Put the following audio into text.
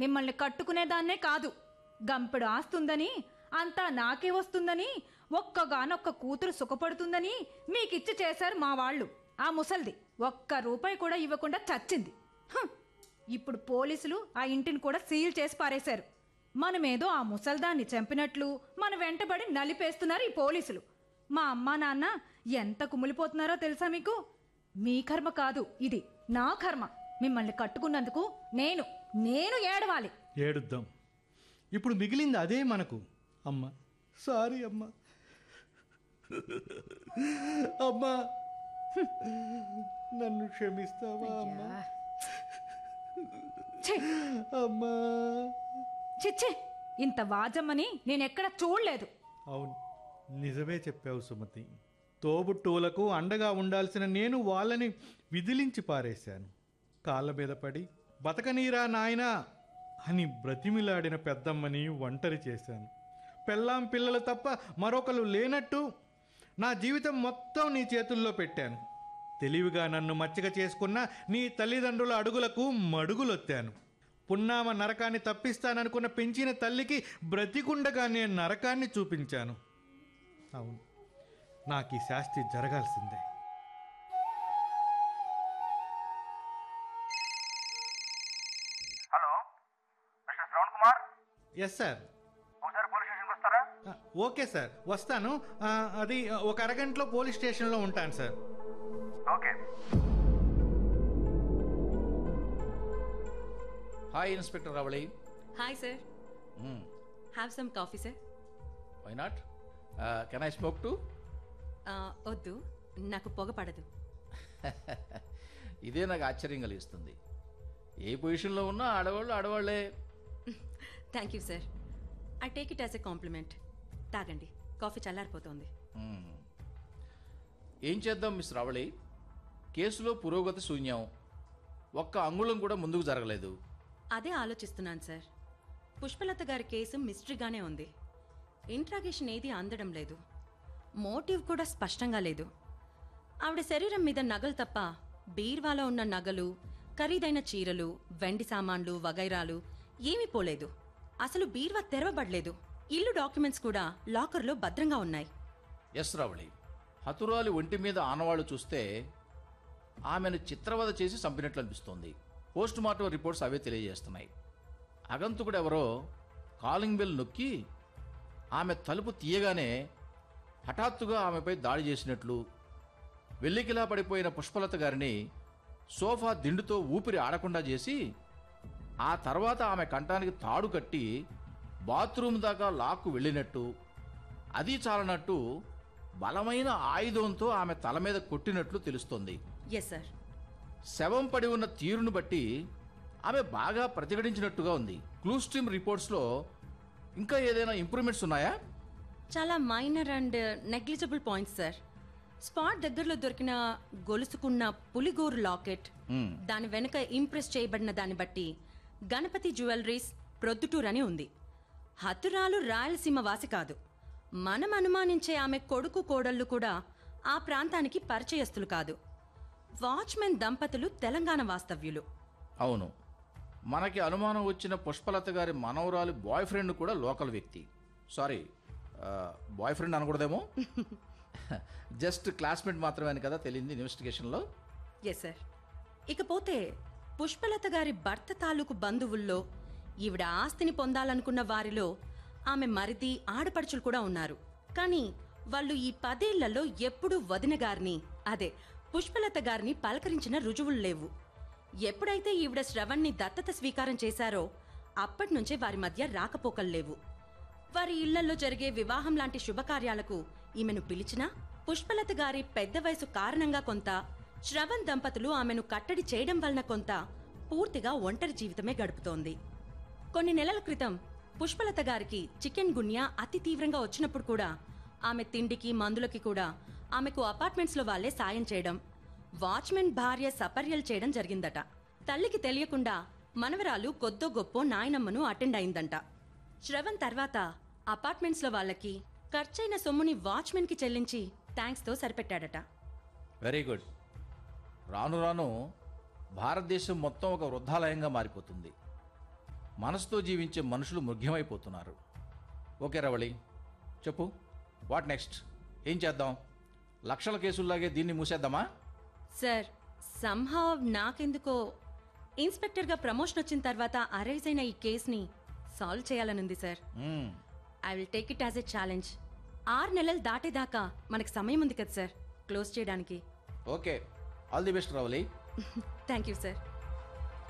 మిమ్మల్ని కట్టుకునేదాన్నే కాదు గంపెడు ఆస్తుందని అంతా నాకే వస్తుందని ఒక్కగానొక్క కూతురు సుఖపడుతుందని మీకిచ్చి చేశారు మా వాళ్ళు ఆ ముసల్ది ఒక్క రూపాయి కూడా ఇవ్వకుండా చచ్చింది హ్! ఇప్పుడు పోలీసులు ఆ ఇంటిని కూడా సీల్ చేసి పారేశారు మనమేదో ఆ ముసల్దాన్ని చంపినట్లు మన వెంటబడి నలిపేస్తున్నారు ఈ పోలీసులు మా అమ్మా నాన్న ఎంత కుమిలిపోతున్నారో తెలుసా మీకు మీ కర్మ కాదు ఇది నా కర్మ మిమ్మల్ని కట్టుకున్నందుకు నేను నేను ఏడవాలి ఏడుద్దాం ఇప్పుడు మిగిలింది అదే మనకు అమ్మ సారీ అమ్మ అమ్మా నన్ను క్షమిస్తావా అమ్మా ఛీ! అమ్మా చిచ్చే ఇంత వాజమ్మని నేనెక్కడ చూడలేదు అవును నిజమే చెప్పావు సుమతి తోబుట్టువులకు అండగా ఉండాల్సిన నేను వాళ్ళని విదిలించి పారేశాను కాళ్ళ మీద పడి బతకనీరా నాయనా అని బ్రతిమిలాడిన పెద్దమ్మని ఒంటరి చేశాను పెళ్ళాం పిల్లలు తప్ప మరొకరు లేనట్టు నా జీవితం మొత్తం నీ చేతుల్లో పెట్టాను తెలివిగా నన్ను మచ్చిక చేసుకున్న నీ తల్లిదండ్రుల అడుగులకు మడుగులొత్తాను పున్నామ నరకాన్ని తప్పిస్తాననుకున్న పెంచిన తల్లికి బ్రతికుండగా నేను నరకాన్ని చూపించాను అవును నాకు ఈ శాస్తి జరగాల్సిందే hello mister Shravan Kumar yes sir ఒకసారి పోలీస్ స్టేషన్కి వస్తారా ఆ, ఓకే సార్ వస్తాను ఆ, అది ఒక అరగంటలో పోలీస్ స్టేషన్లో ఉంటాను sir okay hi inspector Ravali hi sir have some coffee sir why not can I smoke too వద్దు నాకు పొగ పడదు ఇదే నాకు ఆశ్చర్యం కలిగిస్తుంది ఏ పొజిషన్లో ఉన్నా ఆడవాళ్ళు ఆడవాళ్ళే thank you sir I take it as a compliment తాగండి కాఫీ చల్లారిపోతోంది మ్మ్. ఏం చేద్దాం మిస్ రవళి కేసులో పురోగతి శూన్యం ఒక్క అంగుళం కూడా ముందుకు జరగలేదు అదే ఆలోచిస్తున్నాను సార్ పుష్పలత గారి కేసు మిస్టరీగానే ఉంది ఇంట్రాగేషన్ ఏది అందడం లేదు మోటివ్ కూడా స్పష్టంగా లేదు ఆవిడ శరీరం మీద నగలు తప్ప బీర్వాలో ఉన్న నగలు ఖరీదైన చీరలు వెండి సామాన్లు వగైరాలు ఏమీ పోలేదు అసలు బీర్వా తెరవబడలేదు ఇల్లు డాక్యుమెంట్స్ కూడా లాకర్లో భద్రంగా ఉన్నాయి ఎస్ రవళి హతురాలి ఒంటి మీద ఆనవాళ్లు చూస్తే ఆమెను చిత్రవద చేసి చంపినట్లు అనిపిస్తోంది పోస్ట్ మార్టం రిపోర్ట్స్ అవే తెలియజేస్తున్నాయి అగంతుకుడు ఎవరో కాలింగ్ బెల్ నొక్కి ఆమె తలుపు తీయగానే హఠాత్తుగా ఆమెపై దాడి చేసినట్లు వెల్లికిలా పడిపోయిన పుష్పలత గారిని సోఫా దిండుతో ఊపిరి ఆడకుండా చేసి ఆ తర్వాత ఆమె కంఠానికి తాడు కట్టి బాత్రూమ్ దాకా లాక్కు వెళ్ళినట్టు అది చాలనట్టు బలమైన ఆయుధంతో ఆమె తల మీద కొట్టినట్లు తెలుస్తోంది ఎస్ సార్ శవం పడి ఉన్న తీరును బట్టి ఆమె బాగా ప్రతిఘటించినట్టుగా ఉంది క్లూస్ట్రీమ్ రిపోర్ట్స్లో ఇంకా ఏదైనా ఇంప్రూవ్మెంట్స్ ఉన్నాయా చాలా minor and negligible points sir spot దగ్గరలో దొరికిన గొలుసుకున్న పులిగోరు లాకెట్ మ్మ్. దాని వెనుక ఇంప్రెస్ చేయబడిన దాన్ని బట్టి గణపతి జ్యువెలరీస్ ప్రొద్దుటూర్ అని ఉంది హతురాలు రాయలసీమ వాసి కాదు మనం అనుమానించే ఆమె కొడుకు కోడళ్ళు కూడా ఆ ప్రాంతానికి పరిచయస్తులు కాదు వాచ్మెన్ దంపతులు తెలంగాణ వాస్తవ్యులు అవును మనకి అనుమానం వచ్చిన పుష్పలత గారి మనవరాలి బాయ్ ఫ్రెండ్ కూడా లోకల్ వ్యక్తి సారీ బాయ్ ఫ్రెండ్ అనకూడదేమో జస్ట్ క్లాస్మేట్ మాత్రమే అని కదా తెలియంది ఇన్వెస్టిగేషన్లో ఎస్ సార్ ఇకపోతే పుష్పలత గారి భర్త తాలూకు బంధువుల్లో ఈవిడ ఆస్తిని పొందాలనుకున్న వారిలో ఆమె మరిది ఆడపడుచులు కూడా ఉన్నారు కానీ వాళ్ళు ఈ పదేళ్లలో ఎప్పుడూ వదిన గారిని అదే పుష్పలత గారిని పలకరించిన రుజువులు లేవు ఎప్పుడైతే ఈవిడ శ్రవణ్ణి దత్తత స్వీకారం చేశారో అప్పటి నుంచే వారి మధ్య రాకపోకలు లేవు వారి ఇళ్లలో జరిగే వివాహం లాంటి శుభకార్యాలకు ఈమెను పిలిచినా పుష్పలత గారి పెద్ద వయసు కారణంగా కొంత శ్రవణ్ దంపతులు ఆమెను కట్టడి చేయడం వలన కొంత పూర్తిగా ఒంటరి జీవితమే గడుపుతోంది కొన్ని నెలల క్రితం పుష్పలత గారికి చికెన్ గున్యా అతి తీవ్రంగా వచ్చినప్పుడు కూడా ఆమె తిండికి మందులకి కూడా ఆమెకు అపార్ట్మెంట్స్లో వాళ్లే సాయం చేయడం వాచ్మెన్ భార్య సపర్యలు చేయడం జరిగిందట తల్లికి తెలియకుండా మనవరాలు కొద్దో గొప్పో నాయనమ్మను అటెండ్ అయిందంట శ్రవణ్ తర్వాత అపార్ట్మెంట్స్లో వాళ్ళకి ఖర్చైన సొమ్ముని వాచ్మెన్కి చెల్లించి థ్యాంక్స్తో సరిపెట్టాడట వెరీ గుడ్ రాను రాను భారతదేశం మొత్తం ఒక వృద్ధాలయంగా మారిపోతుంది మనసుతో జీవించే మనుషులు మృగ్యమైపోతున్నారు ఓకే రవళి చెప్పు వాట్ నెక్స్ట్ ఏం చేద్దాం లక్షల కేసుల్లాగే దీన్ని మూసేద్దామా సార్ సంహావ్ నాకెందుకో ఇన్స్పెక్టర్గా ప్రమోషన్ వచ్చిన తర్వాత అరైజ్ అయిన ఈ కేసుని సాల్వ్ చేయాలనుంది sir hmm. I will take it as a challenge ఆరు నెలలు దాటేదాకా మనకు సమయం ఉంది కదా సార్ క్లోజ్ చేయడానికి okay all the best Ravali thank you sir